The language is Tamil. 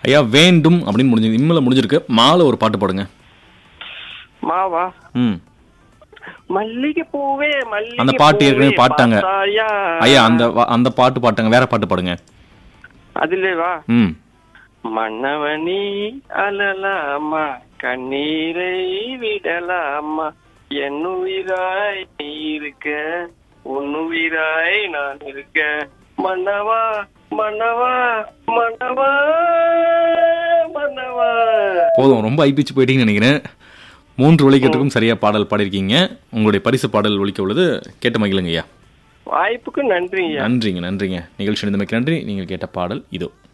ஐயா வேண்டும் அப்படின்னு முடிஞ்சது இம்மில் முடிஞ்சிருக்கு மாலை ஒரு பாட்டு பாடுங்க மாவா ம் மல்லிகை பூவே மல்லிகை அந்த பாட்டு ஏற்கனவே பூவே, பாட்டாங்க. பார்த்தாயா? ஐயா அந்த வா- அந்த பாட்டு பாட்டுங்க வேற பாட்டு பாடுங்க அதுலேவா ம் மன்னவனி அழலாமா கண்ணீரை விடலாமா என் உயிராய் நீ இருக்க உன் உயிராய் நான் இருக்க மன்னவா மன்னவா மன்னவா மன்னவா போதும் ரொம்ப ஐப்பிச்சு போயிட்டீங்கன்னு நினைக்கிறேன் மூன்று ஒலிக்கட்டுக்கும் சரியா பாடல் பாடியிருக்கீங்க உங்களுடைய பரிசு பாடல் ஒலிக்க உள்ளது கேட்டு மகிழுங்க ஐயா வாய்ப்புக்கு நன்றிங்க நன்றிங்க நன்றிங்க நிகழ்ச்சி நிலைமைக்கு நன்றி நீங்கள் கேட்ட பாடல் இதோ